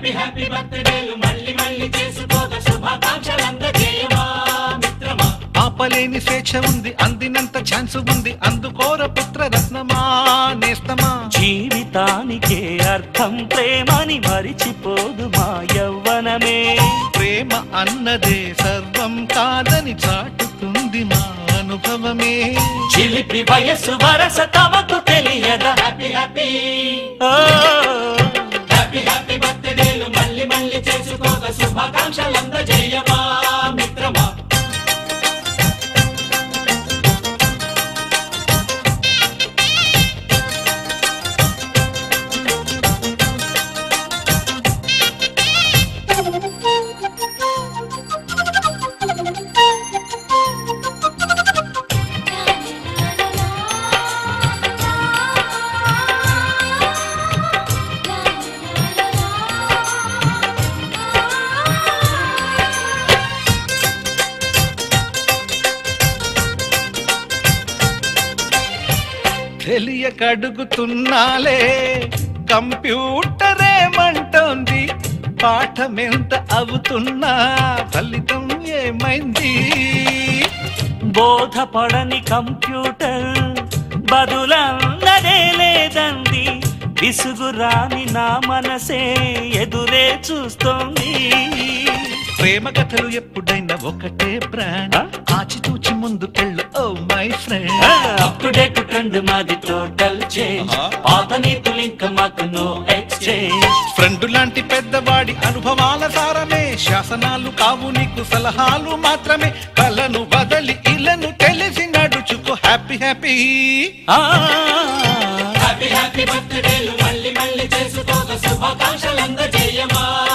Happy happy బర్త్డేలు మళ్ళీ మళ్ళీ చేసుకోక శుభాకాంక్షలందజేయమా మిత్రమా ఆపలేని స్వేచ్ఛ ఉంది అందినంత ఛాన్స్ ఉంది అందుకోర పుత్ర రత్నమా నేస్తమా జీవితానికే అర్థం ప్రేమని మరిచిపోదు మా యవ్వనమే ప్రేమ అన్నదే సర్వం కాదని చాటుతుంది మా అనుభవమే చిలిపి వయస్సు వరస తమకు తెలియదా హ్యాపీ హ్యాపీ ఓ, హ్యాపీ హ్యాపీ బర్త్డేలు మళ్ళీ మళ్ళీ చేసుకోక శుభాకాంక్షలందజేయమా మిత్రమా తెలియక అడుగుతున్నాలే కంప్యూటరేమంటోంది పాఠమెంత అవుతున్నా ఫలితం ఏమైంది బోధపడని కంప్యూటర్ బదులన్నదే లేదండి విసుగురాని నా మనసే ఎదురే చూస్తోంది ప్రేమ కథలు ఎప్పుడైనా ఒకటే బ్రాండ్ ఆ? ఆచితూచి ముందుకెళ్ళు oh my friend up to date trend మాది టోటల్ చేంజ్ ఆహా. పాత నీతులు ఇంకా మాకు నో ఎక్స్చేంజ్ ఫ్రెండ్ లాంటి పెద్దవాడి అనుభవాల సారమే శాసనాలు కావు నీకు సలహాలు మాత్రమే కలను బదలి ఇలను తెలిసి నడుచుకో హ్యాపీ హ్యాపీ హ్యాపీ హ్యాపీ బర్త్డేలు మళ్ళీ మళ్ళీ చేసుకోక శుభాకాంక్షలందజేయమా